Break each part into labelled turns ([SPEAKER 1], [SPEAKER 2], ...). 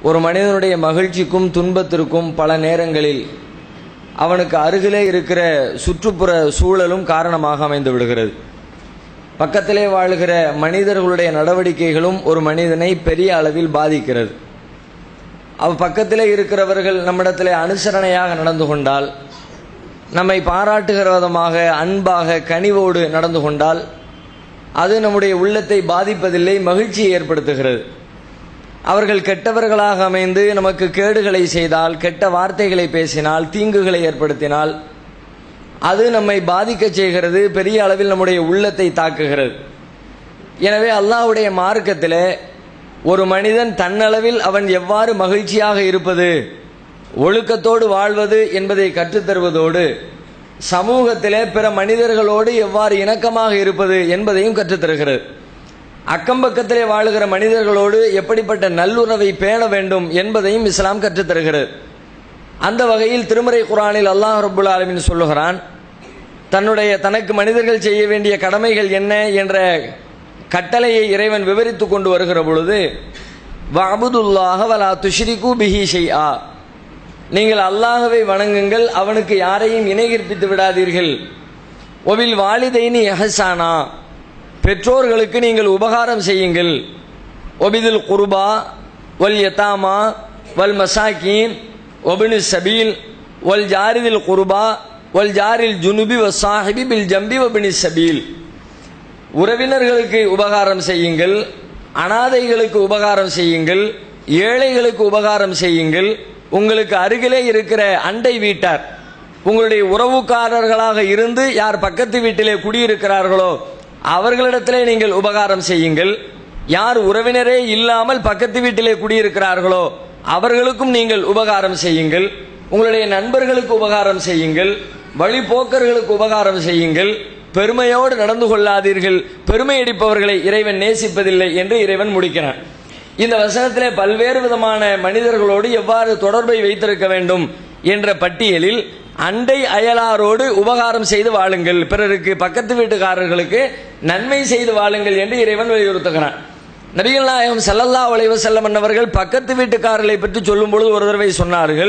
[SPEAKER 1] ஒரு மனிதனுடைய மகிழ்ச்சிக்கும் துன்பத்திற்கும் பல நேரங்களில் அவனுக்கு அருகிலே இருக்கிற சுற்றுப்புற சூழலும் காரணமாக அமைந்து விடுகிறது பக்கத்திலே வாழ்கிற மனிதர்களுடைய நடவடிக்கைகளும் ஒரு மனிதனை பெரிய அளவில் பாதிக்கிறது அவ பக்கத்திலே இருக்கிறவர்கள் நம்மிடத்திலே அனுசரணையாக நடந்து கொண்டால் நம்மை பாராட்டுகிற விதமாக அன்பாக கனிவோடு நடந்து கொண்டால் அது நம்முடைய உள்ளத்தை பாதிப்பதில்லை மகிழ்ச்சியை ஏற்படுத்துகிறது அவர்கள் கெட்டவர்களாக அமைந்து நமக்கு கேடுகளை செய்தால் கெட்ட வார்த்தைகளை பேசினால் தீங்குகளை ஏற்படுத்தினால் அது நம்மை பாதிக்க செய்கிறது பெரிய அளவில் நம்முடைய உள்ளத்தை தாக்குகிறது எனவே அல்லாஹ்வுடைய மார்க்கத்தில் ஒரு மனிதன் தன்னளவில் அவன் எவ்வாறு மகிழ்ச்சியாக இருப்பது ஒழுக்கத்தோடு வாழ்வது என்பதை கற்றுத்தருவதோடு சமூகத்திலே பிற மனிதர்களோடு எவ்வாறு இணக்கமாக இருப்பது என்பதையும் கற்றுத்தருகிறது அக்கம்பக்கத்திலே வாழுகிற மனிதர்களோடு எப்படிப்பட்ட நல்லுறவை பேண வேண்டும் என்பதையும் இஸ்லாம் கற்றுத்தருகிறது அந்த வகையில் திருமறை குரானில் அல்லாஹ் ரபுல் ஆலமின் சொல்லுகிறான் தன்னுடைய தனக்கு மனிதர்கள் செய்ய வேண்டிய கடமைகள் என்ன என்ற கட்டளையை இறைவன் விவரித்து கொண்டு வருகிற பொழுது வஅபுதுல்லாஹ வலா துஷ்ரிகு பிஹி ஷைஆ நீங்கள் அல்லாஹ்வை வணங்குங்கள் அவனுக்கு யாரையும் இணை கற்பித்து விடாதீர்கள் ஒவில் வாலிதைனி எஹசானா பெற்றோர்களுக்கு நீங்கள் உபகாரம் செய்யுங்கள் ஒபிதுல் குர்பா வல் யதாமா வல் மசாக்கீன் ஒபினு சபீல் வல் ஜாரிதில் குர்பா வல் ஜாரில் ஜுனுபி வ சாஹிபி பில் ஜம்பி வபினி சபீல் உறவினர்களுக்கு உபகாரம் செய்யுங்கள் அனாதைகளுக்கு உபகாரம் செய்யுங்கள் ஏழைகளுக்கு உபகாரம் செய்யுங்கள் உங்களுக்கு அருகிலே இருக்கிற அண்டை வீட்டார் உங்களுடைய உறவுக்காரர்களாக இருந்து யார் பக்கத்து வீட்டிலே குடியிருக்கிறார்களோ அவர்களிடத்திலே நீங்கள் உபகாரம் செய்யுங்கள் யார் உறவினரே இல்லாமல் பக்கத்து வீட்டிலே குடியிருக்கிறார்களோ அவர்களுக்கும் நீங்கள் உபகாரம் செய்யுங்கள் உங்களுடைய நண்பர்களுக்கு உபகாரம் செய்யுங்கள் வழிபோக்கர்களுக்கு உபகாரம் செய்யுங்கள் பெருமையோடு நடந்து கொள்ளாதீர்கள் பெருமை அடிப்பவர்களை இறைவன் நேசிப்பதில்லை என்று இறைவன் முடிக்கிறான் இந்த வசனத்திலே பல்வேறு விதமான மனிதர்களோடு எவ்வாறு தொடர்பை வைத்திருக்க வேண்டும் என்ற பட்டியலில் அண்டை அயலாரோடு உபகாரம் செய்து வாழுங்கள் பிறருக்கு பக்கத்து வீட்டுக்காரர்களுக்கு நன்மை செய்து வாழுங்கள் என்று இறைவன் வலியுறுத்துகிறான் நபிகள் நாயகம் சல்லல்லா உலைவ செல்லம் என்னவர்கள் பக்கத்து வீட்டுக்காரர்களை பற்றி சொல்லும் பொழுது ஒரு தடவை சொன்னார்கள்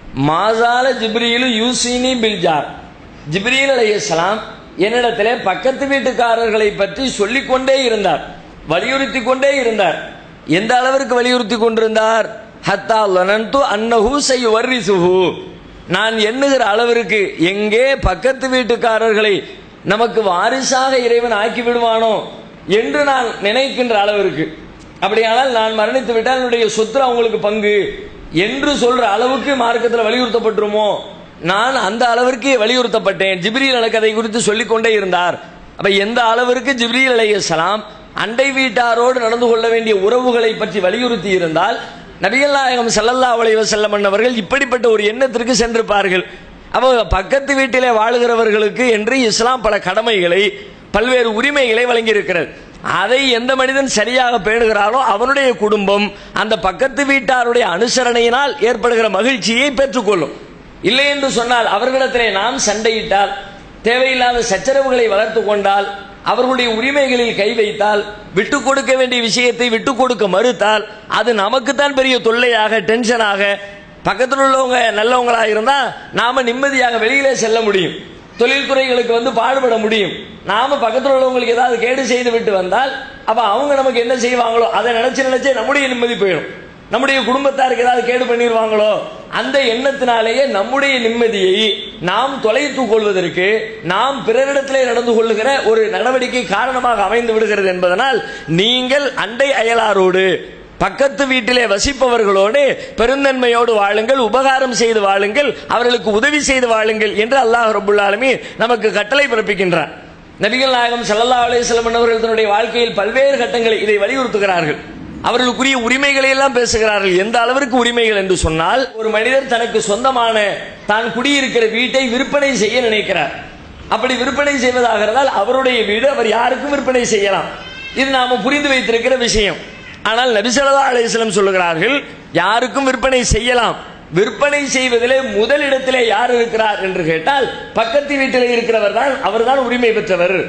[SPEAKER 1] மாசால ஜிப்ரீலு யூசினி பில்ஜார் ஜிப்ரீல் அலையாம் என்னிடத்திலே பக்கத்து வீட்டுக்காரர்களை பற்றி சொல்லிக் கொண்டே இருந்தார் வலியுறுத்தி கொண்டே இருந்தார் எந்த அளவிற்கு வலியுறுத்தி கொண்டிருந்தார் ஹத்தா லனந்து அன்னஹு செய் வர்ரிசுஹு நான் எண்ணுகிற அளவிற்கு எங்கே பக்கத்து வீட்டுக்காரர்களை நமக்கு வாரிசாக இறைவன் ஆக்கி விடுவானோ என்று நான் நினைக்கின்ற அளவிற்கு அப்படியானால் நான் மரணித்து விட்டால் என்னுடைய சொத்து அவங்களுக்கு பங்கு என்று சொல்ற அளவுக்கு மார்க்கத்தில் வலியுறுத்தப்பட்டுருமோ நான் அந்த அளவிற்கு வலியுறுத்தப்பட்டேன் ஜிப்ரீல் அலக்கதை குறித்து சொல்லிக்கொண்டே இருந்தார் அப்ப எந்த அளவிற்கு ஜிப்ரீல் அலையலாம் அண்டை வீட்டாரோடு நடந்து கொள்ள வேண்டிய உறவுகளை பற்றி வலியுறுத்தி இருந்தால் நபிகள் நாயகம் சல்லல்லா உலைவ செல்லம் அவர்கள் இப்படிப்பட்ட ஒரு எண்ணத்திற்கு சென்றிருப்பார்கள் அவங்க பக்கத்து வீட்டிலே வாழுகிறவர்களுக்கு என்று இஸ்லாம் பல கடமைகளை பல்வேறு உரிமைகளை வழங்கியிருக்கிறது அதை எந்த மனிதன் சரியாக பேணுகிறானோ அவனுடைய குடும்பம் அந்த பக்கத்து வீட்டாருடைய அனுசரணையினால் ஏற்படுகிற மகிழ்ச்சியை பெற்றுக்கொள்ளும் இல்லை என்று சொன்னால் அவர்களிடத்திலே நாம் சண்டையிட்டால் தேவையில்லாத சச்சரவுகளை வளர்த்து கொண்டால் அவர்களுடைய உரிமைகளில் கை வைத்தால் விட்டு கொடுக்க வேண்டிய விஷயத்தை விட்டு கொடுக்க மறுத்தால் அது நமக்குத்தான் பெரிய தொல்லையாக டென்ஷனாக பக்கத்தில் உள்ளவங்க நல்லவங்களாக இருந்தா நாம நிம்மதியாக வெளியிலே செல்ல முடியும் தொழில்துறைகளுக்கு வந்து பாடுபட முடியும் நாம பக்கத்தில் உள்ளவங்களுக்கு ஏதாவது கேடு செய்து விட்டு வந்தால் அப்ப அவங்க நமக்கு என்ன செய்வாங்களோ அதை நினைச்சு நினைச்சே நம்முடைய நிம்மதி போயிடும் நம்முடைய குடும்பத்தாருக்கு ஏதாவது கேடு பண்ணிடுவாங்களோ அந்த எண்ணத்தினாலேயே நம்முடைய நிம்மதியை நாம் தொலைத்து கொள்வதற்கு நாம் பிறரிடத்திலே நடந்து கொள்ளுகிற ஒரு நடவடிக்கை காரணமாக அமைந்து விடுகிறது என்பதனால் நீங்கள் அண்டை அயலாரோடு பக்கத்து வீட்டிலே வசிப்பவர்களோடு பெருந்தன்மையோடு வாழுங்கள் உபகாரம் செய்து வாழுங்கள் அவர்களுக்கு உதவி செய்து வாழுங்கள் என்று அல்லாஹ் ரபுல் ஆலமி நமக்கு கட்டளை பிறப்பிக்கின்றார் நபிகள் நாயகம் சல்லல்லா அலிஸ்லம் அவர்கள் தன்னுடைய வாழ்க்கையில் பல்வேறு கட்டங்களை இதை வலியுறுத்துகிறார்கள் அவர்களுக்குரிய உரிமைகளை எல்லாம் பேசுகிறார்கள் எந்த அளவிற்கு உரிமைகள் என்று சொன்னால் ஒரு மனிதர் தனக்கு சொந்தமான தான் குடியிருக்கிற வீட்டை விற்பனை செய்ய நினைக்கிறார் அப்படி விற்பனை செய்வதாக இருந்தால் அவருடைய வீடு அவர் யாருக்கும் விற்பனை செய்யலாம் இது நாம புரிந்து வைத்திருக்கிற விஷயம் ஆனால் நபிசல்லா அலிஸ்லம் சொல்லுகிறார்கள் யாருக்கும் விற்பனை செய்யலாம் விற்பனை செய்வதிலே முதலிடத்திலே யார் இருக்கிறார் என்று கேட்டால் பக்கத்து வீட்டிலே இருக்கிறவர் தான் அவர் தான் உரிமை பெற்றவர்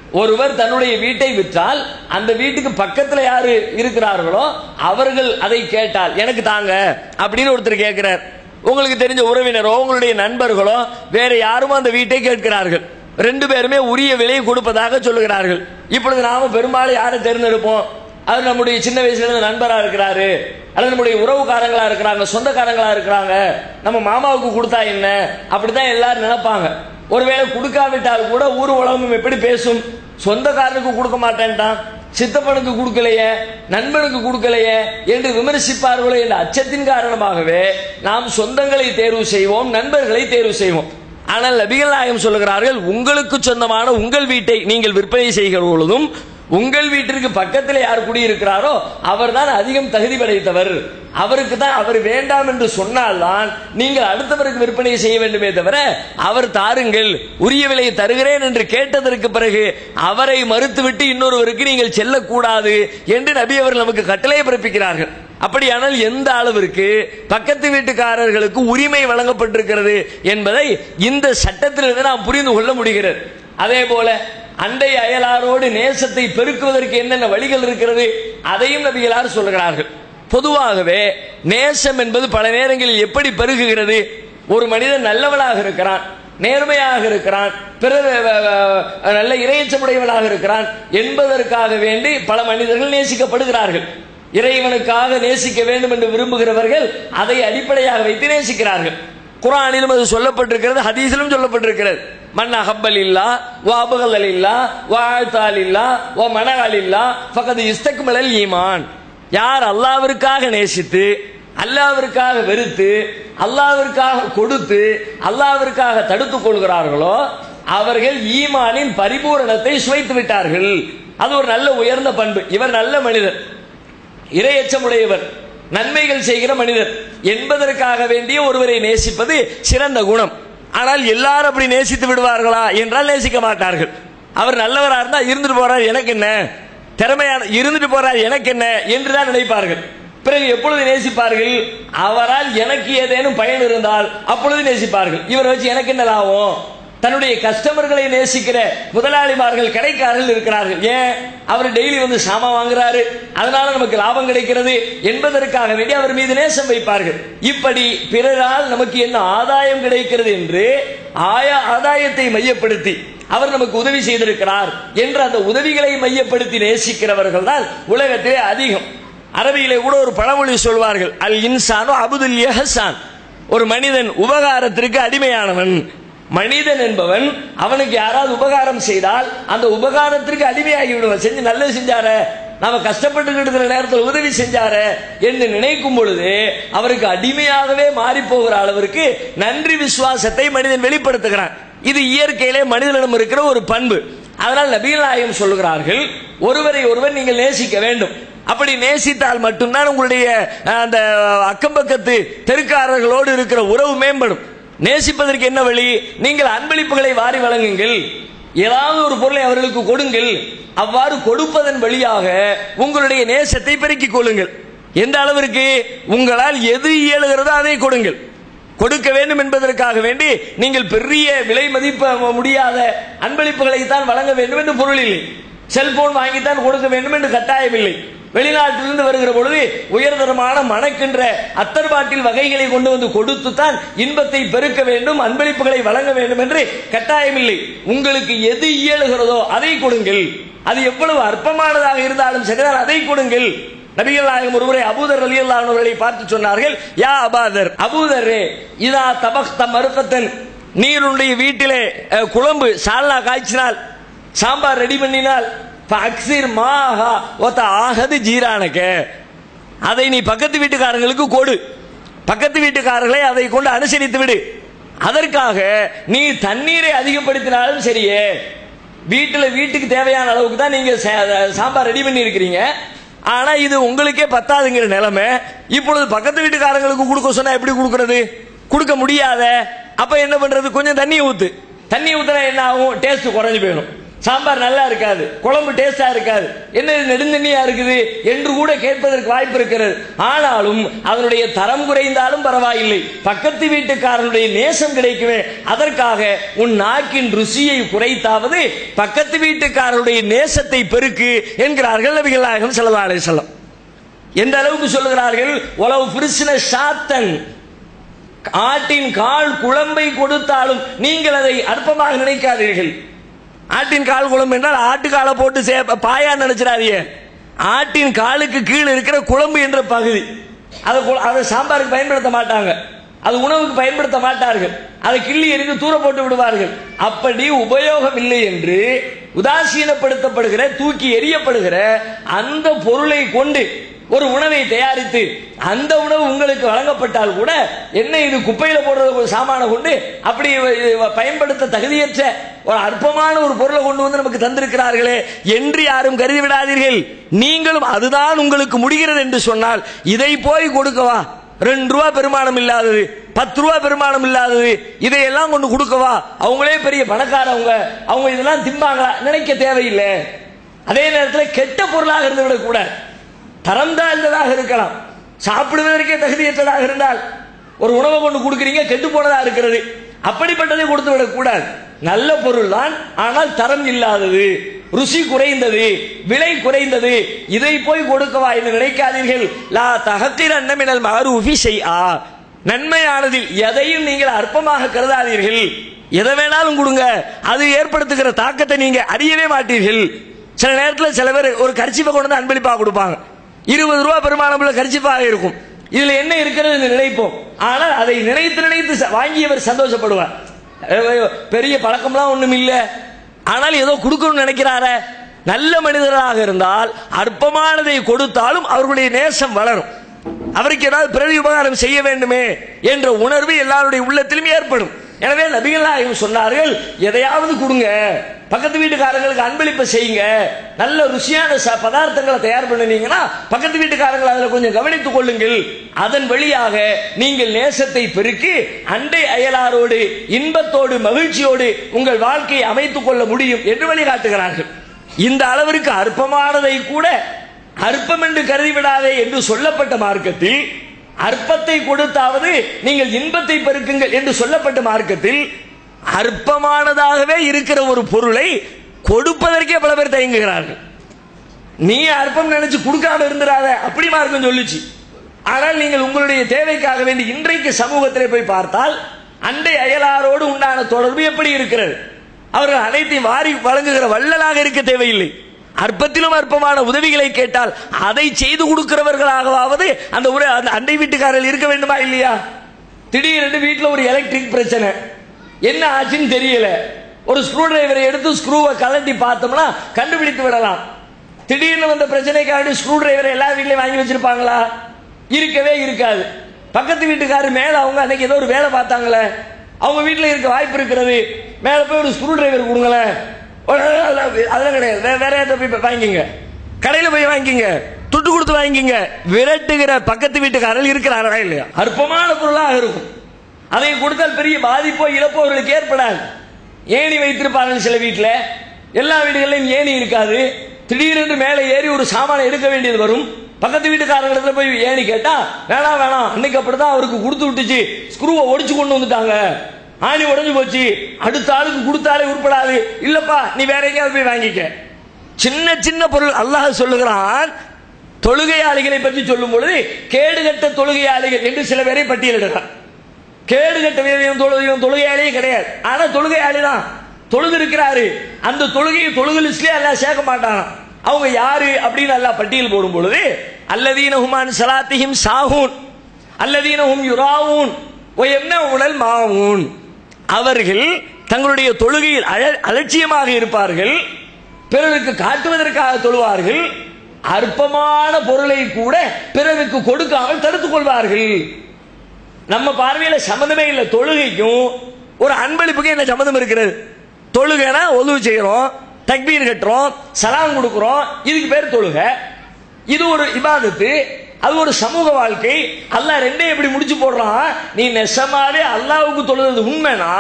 [SPEAKER 1] ஒருவர் தன்னுடைய வீட்டை விற்றால் அந்த வீட்டுக்கு பக்கத்துல யாரு இருக்கிறார்களோ அவர்கள் அதை கேட்டால் எனக்கு தாங்க அப்படின்னு ஒருத்தர் கேட்கிறார் உங்களுக்கு தெரிஞ்ச உறவினரோ உங்களுடைய நண்பர்களோ வேற யாரும் அந்த வீட்டை கேட்கிறார்கள் ரெண்டு பேருமே உரிய விலையை கொடுப்பதாக சொல்லுகிறார்கள் இப்பொழுது நாம பெரும்பாலும் யாரை தேர்ந்தெடுப்போம் அது நம்முடைய சின்ன வயசுல இருந்து நண்பரா இருக்கிறாரு அல்லது நம்முடைய உறவுக்காரங்களா இருக்கிறாங்க சொந்தக்காரங்களா இருக்கிறாங்க நம்ம மாமாவுக்கு கொடுத்தா என்ன அப்படித்தான் எல்லாரும் நினைப்பாங்க ஒருவேளை கொடுக்காவிட்டால் கூட ஊர் உலகம் எப்படி பேசும் சொந்தக்காரனுக்கு கொடுக்க மாட்டேன்ட்டான் சித்தப்பனுக்கு கொடுக்கலையே நண்பனுக்கு கொடுக்கலையே என்று விமர்சிப்பார்களோ என்ற அச்சத்தின் காரணமாகவே நாம் சொந்தங்களை தேர்வு செய்வோம் நண்பர்களை தேர்வு செய்வோம் ஆனால் நபிகள் நாயகம் சொல்லுகிறார்கள் உங்களுக்கு சொந்தமான உங்கள் வீட்டை நீங்கள் விற்பனை செய்கிற பொழுதும் உங்கள் வீட்டிற்கு பக்கத்தில் யார் குடியிருக்கிறாரோ அவர்தான் அதிகம் தகுதி படைத்தவர் அவருக்கு தான் அவர் வேண்டாம் என்று சொன்னால்தான் நீங்கள் அடுத்தவருக்கு விற்பனை செய்ய வேண்டுமே தவிர அவர் தாருங்கள் உரிய விலையை தருகிறேன் என்று கேட்டதற்கு பிறகு அவரை மறுத்துவிட்டு இன்னொருவருக்கு நீங்கள் செல்லக்கூடாது என்று நபி அவர்கள் நமக்கு கட்டளை பிறப்பிக்கிறார்கள் அப்படியானால் எந்த அளவிற்கு பக்கத்து வீட்டுக்காரர்களுக்கு உரிமை வழங்கப்பட்டிருக்கிறது என்பதை இந்த சட்டத்திலிருந்து நாம் புரிந்து கொள்ள முடிகிறது அதே போல அண்டை அயலாரோடு நேசத்தை பெருக்குவதற்கு என்னென்ன வழிகள் இருக்கிறது அதையும் நபிகளார் சொல்கிறார்கள் பொதுவாகவே நேசம் என்பது பல நேரங்களில் எப்படி பெருகுகிறது ஒரு மனிதன் நல்லவனாக இருக்கிறான் நேர்மையாக இருக்கிறான் பிறர் வ- வ- நல்ல இறையச்சமுடையவனாக இருக்கிறான் என்பதற்காக வேண்டி பல மனிதர்கள் நேசிக்கப்படுகிறார்கள் இறைவனுக்காக நேசிக்க வேண்டும் என்று விரும்புகிறவர்கள் அதை அடிப்படையாக வைத்து நேசிக்கிறார்கள் குரானிலும் அது சொல்லப்பட்டிருக்கிறது ஹதீஸிலும் சொல்லப்பட்டிருக்கிறது மன் அகப்பல் இல்லா வா அபகல் இல்லா வா ஆழ்த்தால் இல்லா வா மனகால் இல்லா பக்கத்து இஸ்தக்மலல் ஈமான் யார் அல்லாவிற்காக நேசித்து அல்லாவிற்காக வெறுத்து அல்லாவிற்காக கொடுத்து அல்லாவிற்காக தடுத்துக் கொள்கிறார்களோ அவர்கள் ஈமானின் பரிபூரணத்தை சுவைத்து விட்டார்கள் அது ஒரு நல்ல உயர்ந்த பண்பு இவர் நல்ல மனிதர் இரையச்சமுடையவர் நன்மைகள் செய்கிற மனிதர் என்பதற்காக வேண்டிய ஒருவரை நேசிப்பது சிறந்த குணம் ஆனால் எல்லாரும் அப்படி நேசித்து விடுவார்களா என்றால் நேசிக்க மாட்டார்கள் அவர் நல்லவரா இருந்தா இருந்துட்டு போறார் எனக்கு என்ன திறமையான இருந்துட்டு போறார் எனக்கு என்ன என்றுதான் நினைப்பார்கள் பிறகு எப்பொழுது நேசிப்பார்கள் அவரால் எனக்கு ஏதேனும் பயன் இருந்தால் அப்பொழுது நேசிப்பார்கள் இவரை வச்சு எனக்கு என்ன லாபம் தன்னுடைய கஸ்டமர்களை நேசிக்கிற முதலாளிமார்கள் கடைக்காரர்கள் இருக்கிறார்கள் ஏன் அவர் டெய்லி வந்து சாமான் வாங்குறாரு அதனால நமக்கு லாபம் கிடைக்கிறது என்பதற்காக வேண்டி அவர் மீது நேசம் வைப்பார்கள் இப்படி பிறரால் நமக்கு என்ன ஆதாயம் கிடைக்கிறது என்று ஆயா ஆதாயத்தை மையப்படுத்தி அவர் நமக்கு உதவி செய்திருக்கிறார் என்று அந்த உதவிகளை மையப்படுத்தி நேசிக்கிறவர்கள் தான் உலகத்திலே அதிகம் அரபியிலே கூட ஒரு பழமொழி சொல்வார்கள் அல் இன்சானோ அபுதுல் எஹசான் ஒரு மனிதன் உபகாரத்திற்கு அடிமையானவன் மனிதன் என்பவன் அவனுக்கு யாராவது உபகாரம் செய்தால் அந்த உபகாரத்திற்கு அடிமையாகி விடுவான் செஞ்சு நல்லது செஞ்சார நாம கஷ்டப்பட்டு இருக்கிற நேரத்தில் உதவி செஞ்சார என்று நினைக்கும் பொழுது அவருக்கு அடிமையாகவே மாறி போகிற அளவிற்கு நன்றி விசுவாசத்தை மனிதன் வெளிப்படுத்துகிறான் இது இயற்கையிலே மனிதனிடம் இருக்கிற ஒரு பண்பு அதனால் நபிகள் நாயகம் சொல்லுகிறார்கள் ஒருவரை ஒருவர் நீங்கள் நேசிக்க வேண்டும் அப்படி நேசித்தால் மட்டும்தான் உங்களுடைய அஹ், அந்த அக்கம் பக்கத்து தெருக்காரர்களோடு இருக்கிற உறவு மேம்படும் நேசிப்பதற்கு என்ன வழி நீங்கள் அன்பளிப்புகளை வாரி வழங்குங்கள் ஏதாவது ஒரு பொருளை அவர்களுக்கு கொடுங்கள் அவ்வாறு கொடுப்பதன் வழியாக உங்களுடைய நேசத்தை பெருக்கிக் கொள்ளுங்கள் எந்த அளவிற்கு உங்களால் எது இயலுகிறதோ அதை கொடுங்கள் கொடுக்க வேண்டும் என்பதற்காக வேண்டி நீங்கள் பெரிய விலை மதிப்ப முடியாத அன்பளிப்புகளை தான் வழங்க வேண்டும் என்று பொருள் இல்லை செல்போன் வாங்கித்தான் கொடுக்க வேண்டும் என்று கட்டாயம் இல்லை வெளிநாட்டிலிருந்து வருகிற பொழுது உயர்தரமான மணக்கின்ற அத்தர் பாட்டில் வகைகளை கொண்டு வந்து கொடுத்து தான் இன்பத்தை பெருக்க வேண்டும் அன்பளிப்புகளை வழங்க வேண்டும் என்று கட்டாயம் இல்லை உங்களுக்கு எது இயலுகிறதோ அதை கொடுங்கள் அது எவ்வளவு அற்பமானதாக இருந்தாலும் சரிதான் அதை கொடுங்கள் நபிகள் நாயகம் ஒருவரை அபூதர் அலி அவர்களை பார்த்து சொன்னார்கள் யா அபாதர் அபூதரே இதா தபக்த மருக்கத்தன் நீருடைய வீட்டிலே அஹ், குழம்பு சால்னா காய்ச்சினால் சாம்பார் ரெடி பண்ணினால் அக்சிர் மாஹா ஒத்த ஆகது ஜீரானக்க அதை நீ பக்கத்து வீட்டுக்காரங்களுக்கு கொடு பக்கத்து வீட்டுக்காரர்களை அதை கொண்டு அனுசரித்து விடு அதற்காக நீ தண்ணீரை அதிகப்படுத்தினாலும் சரியே வீட்டில் வீட்டுக்கு தேவையான அளவுக்கு தான் நீங்க சா- சாம்பார் ரெடி பண்ணி இருக்கிறீங்க ஆனா இது உங்களுக்கே பத்தாதுங்கிற நிலைமை இப்பொழுது பக்கத்து வீட்டுக்காரங்களுக்கு கொடுக்க சொன்னா எப்படி கொடுக்கறது கொடுக்க முடியாத அப்ப என்ன பண்றது கொஞ்சம் தண்ணி ஊத்து தண்ணி ஊத்துனா என்ன ஆகும் டேஸ்ட் குறைஞ்சு போயிடும் சாம்பார் நல்லா இருக்காது குழம்பு டேஸ்டா இருக்காது என்ன இது நெடுந்தண்ணியா இருக்குது என்று கூட கேட்பதற்கு வாய்ப்பு இருக்கிறது ஆனாலும் அதனுடைய தரம் குறைந்தாலும் பரவாயில்லை பக்கத்து வீட்டுக்காரனுடைய நேசம் கிடைக்குமே அதற்காக உன் நாக்கின் ருசியை குறைத்தாவது பக்கத்து வீட்டுக்காரனுடைய நேசத்தை பெருக்கு என்கிறார்கள் நபிகள் நாயகம் ஸல்லல்லாஹு அலைஹி வஸல்லம் எந்த அளவுக்கு சொல்லுகிறார்கள் உலவு பிரிசின சாத்தன் ஆட்டின் கால் குழம்பை கொடுத்தாலும் நீங்கள் அதை அற்பமாக நினைக்காதீர்கள் ஆட்டின் கால் குழம்பு என்றால் ஆட்டுக்காலை போட்டு சே பாயா நினைச்சிடாதீங்க ஆட்டின் காலுக்கு கீழே இருக்கிற குழம்பு என்ற பகுதி அதை கு- அதை சாம்பாருக்கு பயன்படுத்த மாட்டாங்க அது உணவுக்கு பயன்படுத்த மாட்டார்கள் அதை கிள்ளி எறிந்து தூர போட்டு விடுவார்கள் அப்படி உபயோகம் இல்லை என்று உதாசீனப்படுத்தப்படுகிற தூக்கி எறியப்படுகிற அந்த பொருளை கொண்டு ஒரு உணவை தயாரித்து அந்த உணவு உங்களுக்கு வழங்கப்பட்டால் கூட என்ன இது குப்பையில போடுறது ஒரு சாமான கொண்டு அப்படி இது பயன்படுத்த தகுதியற்ற ஒரு அற்பமான ஒரு பொருளை கொண்டு வந்து நமக்கு தந்திருக்கிறார்களே என்று யாரும் கருதி விடாதீர்கள் நீங்களும் அதுதான் உங்களுக்கு முடிகிறது என்று சொன்னால் இதை போய் கொடுக்கவா ரெண்டு ரூபா பெருமானம் இல்லாதது பத்து ரூபா பெருமானம் இல்லாதது இதையெல்லாம் கொண்டு கொடுக்கவா அவங்களே பெரிய பணக்காரவங்க அவங்க இதெல்லாம் திம்பாங்களா நினைக்க தேவையில்லை அதே நேரத்தில் கெட்ட பொருளாக இருந்து விடக்கூடாது தரம் தாழ்ந்ததாக இருக்கலாம் சாப்பிடுவதற்கே தகுதியற்றதாக இருந்தால் ஒரு உணவை கொண்டு கொடுக்குறீங்க கெட்டு போனதா இருக்கிறது அப்படிப்பட்டதை கொடுத்து விடக்கூடாது நல்ல பொருள் தான் ஆனால் தரம் இல்லாதது ருசி குறைந்தது விலை குறைந்தது இதை போய் கொடுக்கவா என்று நினைக்காதீர்கள் லா தகத்திர அன்னமினல் மகரூஃபி செய்யா நன்மையானதில் எதையும் நீங்கள் அற்பமாக கருதாதீர்கள் எதை வேணாலும் கொடுங்க அது ஏற்படுத்துகிற தாக்கத்தை நீங்க அறியவே மாட்டீர்கள் சில நேரத்தில் சில பேர் ஒரு கரிச்சிப்பை கொண்டு வந்து அன்பளிப்பாக கொடுப்பாங்க இருபது ரூபா பெருமானமுள்ள கரிச்சிப்பாக இருக்கும் இதுல என்ன இருக்கிறது என்று நினைப்போம் ஆனால் அதை நினைத்து நினைத்து ச- வாங்கியவர் சந்தோஷப்படுவார் அஹ் பெரிய பழக்கம்லாம் ஒண்ணும் இல்ல ஆனால் ஏதோ கொடுக்கணும்னு நினைக்கிறாரே நல்ல மனிதராக இருந்தால் அற்பமானதை கொடுத்தாலும் அவர்களுடைய நேசம் வளரும் அவருக்கு ஏதாவது பிறவி உபகாரம் செய்ய வேண்டுமே என்ற உணர்வு எல்லாருடைய உள்ளத்திலும் ஏற்படும் எனவே நபிகள் நாயகம் சொன்னார்கள் எதையாவது கொடுங்க பக்கத்து வீட்டுக்காரங்களுக்கு அன்பளிப்பை செய்யுங்க நல்ல ருசியான ச- பதார்த்தங்களை தயார் பண்ணினீங்கன்னா பக்கத்து வீட்டுக்காரங்களை அதில் கொஞ்சம் கவனித்துக் கொள்ளுங்கள் அதன் வழியாக நீங்கள் நேசத்தை பெருக்கி அண்டை அயலாரோடு இன்பத்தோடு மகிழ்ச்சியோடு உங்கள் வாழ்க்கையை அமைத்துக் கொள்ள முடியும் என்று வழிகாட்டுகிறார்கள் இந்த அளவிற்கு அற்பமானதை கூட அற்பம் என்று கருதிவிடாதே என்று சொல்லப்பட்ட மார்க்கத்தில் அற்பத்தை கொடுத்தாவது நீங்கள் இன்பத்தை பெருக்குங்கள் என்று சொல்லப்பட்ட மார்க்கத்தில் அற்பமானதாகவே இருக்கிற ஒரு பொருளை கொடுப்பதற்கே பல பேர் தயங்குகிறார்கள் நீ அற்பம் நினைச்சு கொடுக்காம இருந்துடாத அப்படி மார்க்கம் சொல்லுச்சு ஆனால் நீங்கள் உங்களுடைய தேவைக்காக வேண்டி இன்றைக்கு சமூகத்திலே போய் பார்த்தால் அண்டை அயலாரோடு உண்டான தொடர்பு எப்படி இருக்கிறது அவர்கள் அனைத்தையும் வாரி வழங்குகிற வள்ளலாக இருக்க தேவையில்லை அற்பத்திலும் அற்பமான உதவிகளை கேட்டால் அதை செய்து கொடுக்கிறவர்களாகவாவது அந்த ஒரு அந்த அண்டை வீட்டுக்காரர்கள் இருக்க வேண்டுமா இல்லையா திடீரென்று வீட்டில் ஒரு எலக்ட்ரிக் பிரச்சனை என்ன ஆச்சுன்னு தெரியல ஒரு ஸ்க்ரூ டிரைவரை எடுத்து ஸ்க்ரூவை கலட்டி பார்த்தோம்னா கண்டுபிடித்து விடலாம் திடீர்னு வந்த பிரச்சனைக்காண்டி ஸ்க்ரூ டிரைவரை எல்லா வீட்லயும் வாங்கி வச்சிருப்பாங்களா இருக்கவே இருக்காது பக்கத்து வீட்டுக்காரர் மேல அவங்க அன்னைக்கு ஏதோ ஒரு வேலை பார்த்தாங்களே அவங்க வீட்டில் இருக்க வாய்ப்பு இருக்கிறது மேல போய் ஒரு ஸ்க்ரூ டிரைவர் கொடுங்களேன் ஒரு- அதெல்லாம் கிடையாது வே- வேற யார்ட்ட போய் வாங்கிங்க கடையில் போய் வாங்கிங்க துட்டு கொடுத்து வாங்கிங்க விரட்டுகிற பக்கத்து வீட்டுக்காரர்கள் இருக்கிறாரா இல்லையா அற்பமான பொருளாக இருக்கும் அதை கொடுத்தால் பெரிய பாதிப்போ இழப்போ அவர்களுக்கு ஏற்படாது ஏணி வைத்திருப்பார்கள் சில வீட்டில் எல்லா வீடுகளிலும் ஏணி இருக்காது திடீரென்று மேலே ஏறி ஒரு சாமானை எடுக்க வேண்டியது வரும் பக்கத்து வீட்டுக்காரங்களிடத்துல போய் ஏணி கேட்டா வேணாம் வேணாம் அன்னைக்கு அப்படிதான் அவருக்கு கொடுத்து விட்டுச்சு ஸ்க்ரூவை ஒடிச்சு கொண்டு வந்துட்டாங்க ஆணி உடைஞ்சு போச்சு அடுத்த ஆளுக்கு கொடுத்தாலே உருப்படாது இல்லப்பா நீ வேற எங்கேயாவது போய் வாங்கிக்க சின்ன சின்ன பொருள் அல்லாஹ் சொல்லுகிறான் தொழுகையாளிகளை பற்றி சொல்லும் பொழுது கேடுகட்ட தொழுகையாளிகள் என்று சில பேரை பட்டியலிடுகிறான் கேடுகட்ட வீரன் தொழுகையும் தொழுகையாளியே கிடையாது ஆனா தொழுகையாளி தான் தொழுது இருக்கிறாரு அந்த தொழுகையை தொழுகு லிஸ்ட்லயே எல்லாம் சேர்க்க மாட்டாங்க அவங்க யாரு அப்படின்னு எல்லாம் பட்டியல் போடும் பொழுது அல்லதீன ஹுமான் சலாத்திஹிம் சாஹூன் அல்லதீன ஹும் யுராவூன் என்ன உடல் மாவூன் அவர்கள் தங்களுடைய தொழுகையில் அழ- அலட்சியமாக இருப்பார்கள் பிறருக்கு காட்டுவதற்காக தொழுவார்கள் அற்பமான பொருளை கூட பிறருக்கு கொடுக்காமல் தடுத்துக் கொள்வார்கள் நம்ம பார்வையில சம்மந்தமே இல்லை தொழுகைக்கும் ஒரு அன்பளிப்புக்கும் என்ன சம்மந்தம் இருக்கிறது தொழுகைனா ஒதுவு செய்கிறோம் தக்பீர் கட்டுறோம் சலாம் கொடுக்கிறோம் இதுக்கு பேர் தொழுகை இது ஒரு இபாதத்து அது ஒரு சமூக வாழ்க்கை அல்லாஹ் ரெண்டே எப்படி முடிச்சு போடுறான் நீ நெசமாலே அல்லாஹ்வுக்கு தொழுது உண்மைனா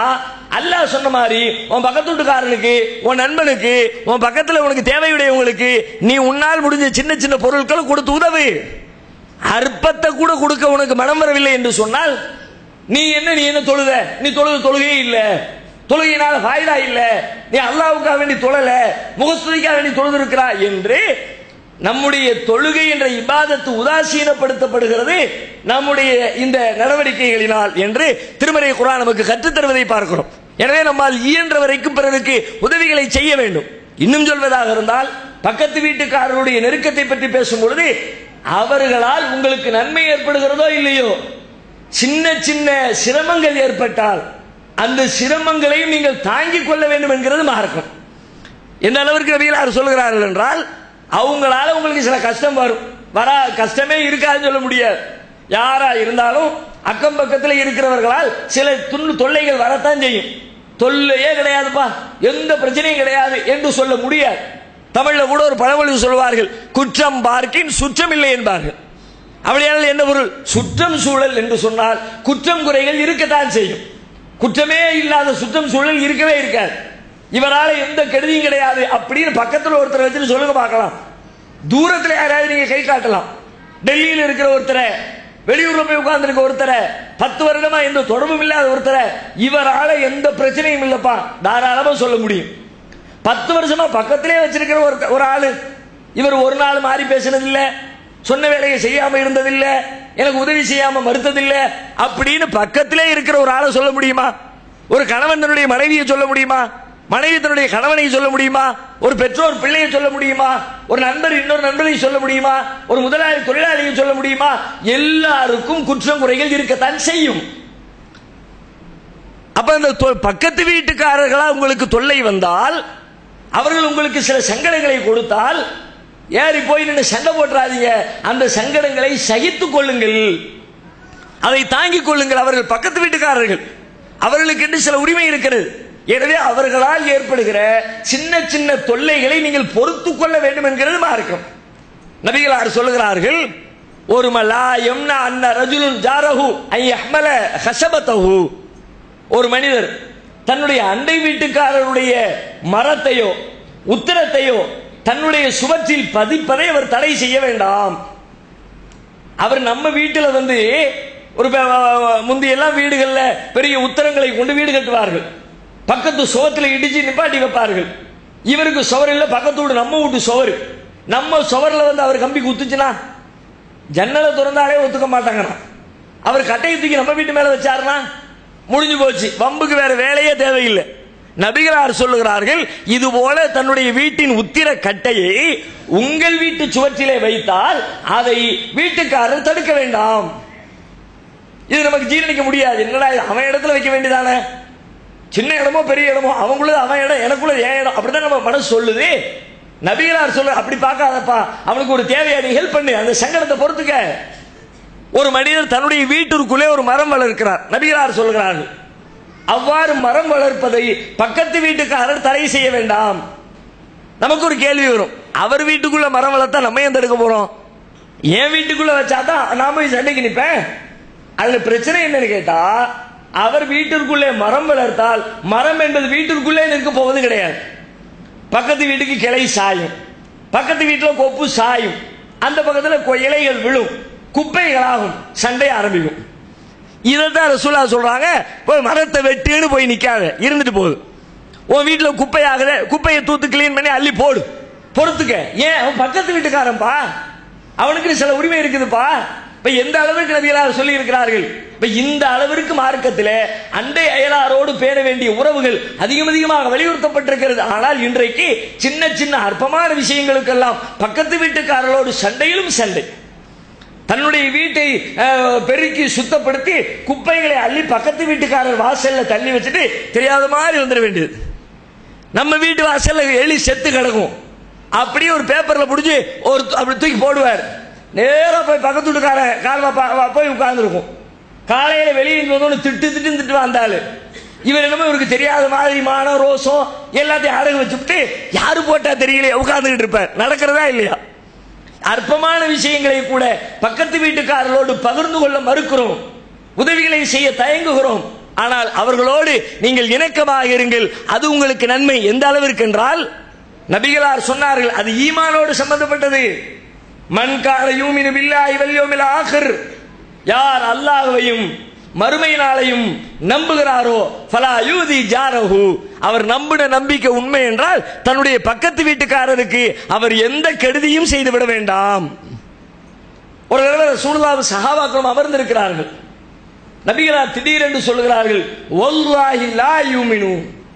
[SPEAKER 1] அல்லாஹ் சொன்ன மாதிரி உன் பக்கத்து வீட்டுக்காரனுக்கு உன் நண்பனுக்கு உன் பக்கத்துல உனக்கு தேவையுடையவங்களுக்கு நீ உன்னால் முடிஞ்ச சின்ன சின்ன பொருட்களை கொடுத்து உதவு அற்பத்தை கூட கொடுக்க உனக்கு மனம் வரவில்லை என்று சொன்னால் நீ என்ன நீ என்ன தொழுத நீ தொழுத தொழுகையே இல்ல தொழுகையினால ஃபாயிதா இல்ல நீ அல்லாவுக்காக வேண்டி தொழல முகஸ்துதிக்காக வேண்டி தொழுதிருக்கிறாய் என்று நம்முடைய தொழுகை என்ற இபாதத்து உதாசீனப்படுத்தப்படுகிறது நம்முடைய இந்த நடவடிக்கைகளினால் என்று திருமறை குரான் நமக்கு கற்றுத்தருவதை பார்க்கிறோம் எனவே நம்மால் இயன்ற வரைக்கும் பிறருக்கு உதவிகளை செய்ய வேண்டும் இன்னும் சொல்வதாக இருந்தால் பக்கத்து வீட்டுக்காரருடைய நெருக்கத்தை பற்றி பேசும் பொழுது அவர்களால் உங்களுக்கு நன்மை ஏற்படுகிறதோ இல்லையோ சின்ன சின்ன சிரமங்கள் ஏற்பட்டால் அந்த சிரமங்களையும் நீங்கள் தாங்கிக் கொள்ள வேண்டும் என்கிறது மார்க்கம் எந்த அளவிற்கு நபிகளார் சொல்கிறார்கள் என்றால் அவங்களால உங்களுக்கு சில கஷ்டம் வரும் வரா கஷ்டமே இருக்காதுன்னு சொல்ல முடியாது யாரா இருந்தாலும் அக்கம் பக்கத்தில் இருக்கிறவர்களால் சில துண்டு தொல்லைகள் வரத்தான் செய்யும் தொல்லையே கிடையாதுப்பா எந்த பிரச்சனையும் கிடையாது என்று சொல்ல முடியாது தமிழ்ல கூட ஒரு பழமொழி சொல்வார்கள் குற்றம் பார்க்கின் சுற்றம் இல்லை என்பார்கள் அப்படியானால் என்ன பொருள் சுற்றம் சூழல் என்று சொன்னால் குற்றம் குறைகள் இருக்கத்தான் செய்யும் குற்றமே இல்லாத சுற்றம் சூழல் இருக்கவே இருக்காது இவரால எந்த கெடுதியும் கிடையாது அப்படின்னு பக்கத்தில் ஒருத்தரை வச்சுட்டு சொல்லுங்க பார்க்கலாம் தூரத்தில் யாராவது நீங்க கை காட்டலாம் டெல்லியில் இருக்கிற ஒருத்தரை வெளியூர்ல போய் உட்கார்ந்துருக்க ஒருத்தரை பத்து வருடமா எந்த தொடர்பும் இல்லாத ஒருத்தரை இவரால எந்த பிரச்சனையும் இல்லப்பா தாராளமா சொல்ல முடியும் பத்து வருஷமா பக்கத்திலே வச்சிருக்கிற ஒரு ஒரு ஆளு இவர் ஒரு நாள் மாறி பேசினது இல்ல சொன்ன வேலையை செய்யாம இருந்ததில்ல எனக்கு உதவி செய்யாம மறுத்ததில்ல அப்படின்னு பக்கத்திலே இருக்கிற ஒரு ஆளை சொல்ல முடியுமா ஒரு கணவன் தன்னுடைய மனைவியை சொல்ல முடியுமா மனைவி தன்னுடைய கணவனை சொல்ல முடியுமா ஒரு பெற்றோர் பிள்ளையை சொல்ல முடியுமா ஒரு நண்பர் இன்னொரு நண்பரை சொல்ல முடியுமா ஒரு முதலாளி தொழிலாளியை சொல்ல முடியுமா எல்லாருக்கும் குற்றம் குறைகள் இருக்கத்தான் செய்யும் அப்ப அந்த தொ- பக்கத்து வீட்டுக்காரர்களா உங்களுக்கு தொல்லை வந்தால் அவர்கள் உங்களுக்கு சில சங்கடங்களை கொடுத்தால் ஏறி போய் நின்று சண்டை போட்டுறாதீங்க அந்த சங்கடங்களை சகித்துக் கொள்ளுங்கள் அதை தாங்கிக் கொள்ளுங்கள் அவர்கள் பக்கத்து வீட்டுக்காரர்கள் அவர்களுக்கு என்று சில உரிமை இருக்கிறது எனவே அவர்களால் ஏற்படுகிற சின்ன சின்ன தொல்லைகளை நீங்கள் பொறுத்துக் கொள்ள வேண்டும் என்கிறது மார்க்கம் நபிகளார் சொல்லுகிறார்கள் ஒரு மலா எம்னா அன்ன ரஜுலுன் ஜாரஹு ஐ அஹ்மல ஹசபத்தஹு ஒரு மனிதர் தன்னுடைய அண்டை வீட்டுக்காரருடைய மரத்தையோ உத்தரத்தையோ தன்னுடைய சுவற்றில் பதிப்பதை அவர் தடை செய்ய வேண்டாம் அவர் நம்ம வீட்டில் வந்து ஒரு ப- முந்தியெல்லாம் வீடுகள்ல பெரிய உத்தரங்களை கொண்டு வீடு கட்டுவார்கள் பக்கத்து சுவத்தில் இடிச்சு நிப்பாட்டி வைப்பார்கள் இவருக்கு சுவர் இல்ல பக்கத்து வீடு நம்ம வீட்டு சுவர் நம்ம சுவர்ல வந்து அவர் கம்பி குத்துச்சுனா ஜன்னலை திறந்தாலே ஒத்துக்க மாட்டாங்கண்ணா அவர் கட்டையை தூக்கி நம்ம வீட்டு மேல வச்சாருன்னா முடிஞ்சு போச்சு வம்புக்கு வேற வேலையே தேவையில்லை நபிகளார் சொல்லுகிறார்கள் இது போல தன்னுடைய வீட்டின் உத்திர கட்டையை உங்கள் வீட்டு சுவற்றிலே வைத்தால் அதை வீட்டுக்காரர் தடுக்க வேண்டாம் இது நமக்கு ஜீரணிக்க முடியாது என்னடா இது அவன் இடத்துல வைக்க வேண்டியதானே சின்ன இடமோ பெரிய இடமோ அவங்களுது அவன் இடம் எனக்குள்ள என் இடம் அப்படிதான் நம்ம மனசு சொல்லுது நபிகளார் சொல்ல அப்படி பார்க்காதப்பா அவனுக்கு ஒரு தேவையா நீ ஹெல்ப் பண்ணு அந்த சங்கடத்தை பொறுத்துக்க ஒரு மனிதர் தன்னுடைய வீட்டிற்குள்ளே ஒரு மரம் வளர்க்கிறார் நபிகளார் சொல்கிறார்கள் அவ்வாறு மரம் வளர்ப்பதை பக்கத்து வீட்டுக்காரர் தடை செய்ய வேண்டாம் நமக்கு ஒரு கேள்வி வரும் அவர் வீட்டுக்குள்ள மரம் வளர்த்தா நம்ம ஏன் தடுக்க போறோம் என் வீட்டுக்குள்ள வச்சாதான் நான் போய் சண்டைக்கு நிப்பேன் அதுல பிரச்சனை என்னன்னு கேட்டா அவர் வீட்டிற்குள்ளே மரம் வளர்த்தால் மரம் என்பது வீட்டிற்குள்ளே நிற்க போவது கிடையாது பக்கத்து வீட்டுக்கு கிளை சாயும் பக்கத்து வீட்டில் கொப்பு சாயும் அந்த பக்கத்தில் கொ- இலைகள் விழும் குப்பைகளாகும் சண்டை ஆரம்பிக்கும் இதைத்தான் ரசூலா சொல்றாங்க போய் மரத்தை வெட்டுன்னு போய் நிக்காத இருந்துட்டு போகுது உன் வீட்டில் குப்பை ஆகுத குப்பையை தூத்து கிளீன் பண்ணி அள்ளி போடு பொறுத்துக்க ஏன் அவன் பக்கத்து வீட்டுக்காரன்பா அவனுக்கு சில உரிமை இருக்குதுப்பா இப்ப எந்த அளவிற்கு நபிகளார் சொல்லி இருக்கிறார்கள் இப்ப இந்த அளவிற்கு மார்க்கத்தில் அண்டை அயலாரோடு பேண வேண்டிய உறவுகள் அதிகம் அதிகமாக வலியுறுத்தப்பட்டிருக்கிறது ஆனால் இன்றைக்கு சின்ன சின்ன அற்பமான விஷயங்களுக்கெல்லாம் பக்கத்து வீட்டுக்காரர்களோடு சண்டையிலும் சண்டை தன்னுடைய வீட்டை அஹ், பெருக்கி சுத்தப்படுத்தி குப்பைகளை அள்ளி பக்கத்து வீட்டுக்காரர் வாசல்ல தள்ளி வச்சுட்டு தெரியாத மாதிரி வந்துட வேண்டியது நம்ம வீட்டு வாசல்ல எலி செத்து கிடக்கும் அப்படியே ஒரு பேப்பர்ல புடிச்சு ஒரு அப்படி தூக்கி போடுவார் நேரா போய் பக்கத்து வீட்டுக்கார கால்வா பா- வா- போய் உட்கார்ந்துருக்கும் காலையில வெளியே இருந்து வந்தோன்னு திட்டு திட்டு திட்டு வந்தாள் இவர் என்னமோ இவருக்கு தெரியாத மாதிரி மானம் ரோசம் எல்லாத்தையும் அடகு வச்சுட்டு யாரு போட்டா தெரியலையே உட்கார்ந்துகிட்டு இருப்பார் நடக்கிறதா இல்லையா அற்பமான விஷயங்களை கூட பக்கத்து வீட்டுக்காரர்களோடு பகிர்ந்து கொள்ள மறுக்கிறோம் உதவிகளை செய்ய தயங்குகிறோம் ஆனால் அவர்களோடு நீங்கள் இணக்கமாக இருங்கள் அது உங்களுக்கு நன்மை எந்த அளவிற்கு என்றால் நபிகளார் சொன்னார்கள் அது ஈமானோடு சம்பந்தப்பட்டது மன் கால யூமினு பில்லாஹி வல் யௌமில் ஆகிர் யார் அல்லாஹ்வையும் மறுமை நாளையும் நம்புகிறாரோ ஃபலா யூதி ஜாரஹு அவர் நம்பின நம்பிக்கை உண்மை என்றால் தன்னுடைய பக்கத்து வீட்டுக்காரருக்கு அவர் எந்த கெடுதியும் செய்து விட வேண்டாம் ஒரு தடவை சூழ்நாவு சஹாபாக்களும் அமர்ந்திருக்கிறார்கள் நபிகளார் திடீரென்று சொல்லுகிறார்கள் ஒல்லாஹி லா யூமினு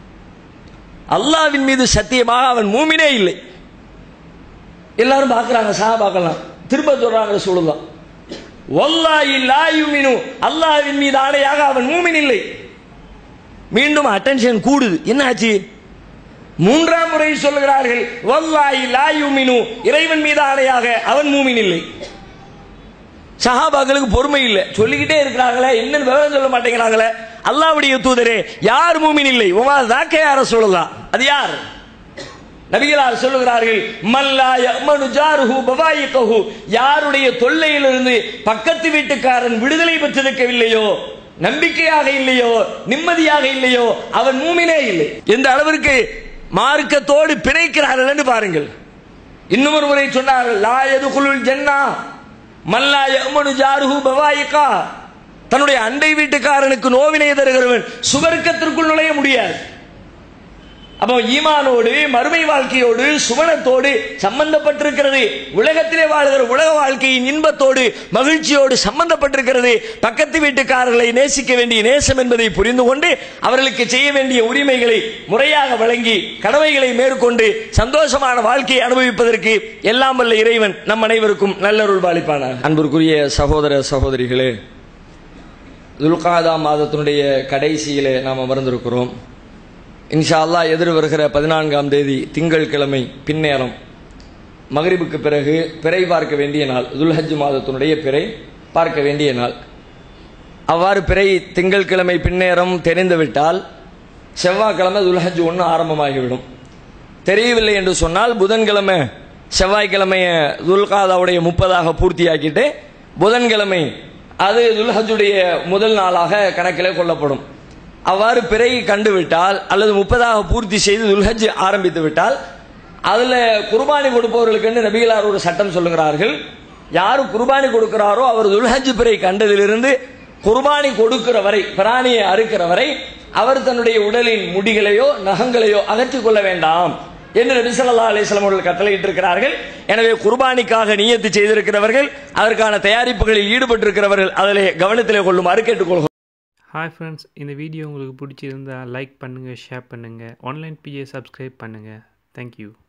[SPEAKER 1] அல்லாவின் மீது சத்தியமாக அவன் மூமினே இல்லை எல்லாரும் பார்க்கறாங்க சஹாபாக்கலாம் திரும்ப சொல்றாங்க சொல்லுதான் ஒல்லாஹி லா யூமினு அல்லாஹ்வின் மீது ஆணையாக அவன் மூமின் இல்லை மீண்டும் அட்டென்ஷன் கூடுது என்ன ஆச்சு மூன்றாம் முறை சொல்லுகிறார்கள் வல்லாஹி லா யூமினு இறைவன் மீது ஆணையாக அவன் மூமின் இல்லை சஹாபாக்களுக்கு பொறுமை இல்லை சொல்லிக்கிட்டே இருக்கிறாங்களே என்னன்னு விவரம் சொல்ல மாட்டேங்கிறாங்களே அல்லாவுடைய தூதரே யார் மூமின் இல்லை உமா தாக்க யார சொல்லலாம் அது யார் நபிகளார் சொல்லுகிறார்கள் மல்லா யமனு ஜாருஹு பவாயிகஹு யாருடைய தொல்லையிலிருந்து பக்கத்து வீட்டுக்காரன் விடுதலை பெற்றிருக்கவில்லையோ நம்பிக்கையாக இல்லையோ நிம்மதியாக இல்லையோ அவன் மூமினே இல்லை எந்த அளவிற்கு மார்க்கத்தோடு பிணைக்கிறார்கள் என்று பாருங்கள் இன்னும் ஒரு முறை சொன்னார்கள் லா எதுகுலுல் ஜன்னா மல்லா யமனு ஜாருஹு பவாயிகா தன்னுடைய அண்டை வீட்டுக்காரனுக்கு நோவினை தருகிறவன் சுவர்க்கத்திற்குள் நுழைய முடியாது அப்போ ஈமானோடு மறுமை வாழ்க்கையோடு சுவனத்தோடு சம்பந்தப்பட்டிருக்கிறது உலகத்திலே வாழ்கிற உலக வாழ்க்கையின் இன்பத்தோடு மகிழ்ச்சியோடு சம்பந்தப்பட்டிருக்கிறது பக்கத்து வீட்டுக்காரர்களை நேசிக்க வேண்டிய நேசம் என்பதை புரிந்து கொண்டு அவர்களுக்கு செய்ய வேண்டிய உரிமைகளை முறையாக வழங்கி கடமைகளை மேற்கொண்டு சந்தோஷமான வாழ்க்கையை அனுபவிப்பதற்கு எல்லாம் வல்ல இறைவன் நம் அனைவருக்கும் நல்லருள் பாலிப்பானார் அன்பிற்குரிய சகோதர சகோதரிகளே துல்காதா மாதத்தினுடைய கடைசியிலே நாம் அமர்ந்திருக்கிறோம் இன்ஷா அல்லாஹ் எதிர் வருகிற பதினான்காம் தேதி திங்கள் கிழமை பின்னேரம் மகரிபுக்கு பிறகு பிறை பார்க்க வேண்டிய நாள் துல்ஹஜ் மாதத்தினுடைய பிறை பார்க்க வேண்டிய நாள் அவ்வாறு பிறை திங்கள் கிழமை பின்னேரம் தெரிந்துவிட்டால் செவ்வாய்க்கிழமை துல்ஹஜ் ஒன்று ஆரம்பமாகிவிடும் தெரியவில்லை என்று சொன்னால் புதன்கிழமை செவ்வாய்க்கிழமைய துல்காதாவுடைய முப்பதாக பூர்த்தியாக்கிட்டு புதன்கிழமை அது துல்ஹஜுடைய முதல் நாளாக கணக்கிலே கொள்ளப்படும் அவ்வாறு பிறை கண்டுவிட்டால் அல்லது முப்பதாக பூர்த்தி செய்து துல்ஹஜ் ஆரம்பித்து விட்டால் அதுல குர்பானி கொடுப்பவர்களுக்கு நபிகளார் ஒரு சட்டம் சொல்லுகிறார்கள் யார் குர்பானி கொடுக்கிறாரோ அவர் துல்ஹஜ் பிறை கண்டதிலிருந்து குர்பானி கொடுக்கிற வரை பிராணியை அறுக்கிற வரை அவர் தன்னுடைய உடலின் முடிகளையோ நகங்களையோ அகற்றிக் கொள்ள வேண்டாம் என்று நபி ஸல்லல்லாஹு அலைஹி வஸல்லம் அவர்கள் கட்டளையிட்டிருக்கிறார்கள் எனவே குர்பானிக்காக நியத்து செய்திருக்கிறவர்கள் அதற்கான தயாரிப்புகளில் ஈடுபட்டிருக்கிறவர்கள் அதிலே கவனத்திலே கொள்ளுமாறு கேட்டுக்கொள்கிறோம்
[SPEAKER 2] ஹாய் ஃப்ரெண்ட்ஸ் இந்த வீடியோ உங்களுக்கு பிடிச்சிருந்தா லைக் பண்ணுங்கள் ஷேர் பண்ணுங்கள் ஆன்லைன் பிஏ சப்ஸ்கிரைப் பண்ணுங்கள் தேங்க்யூ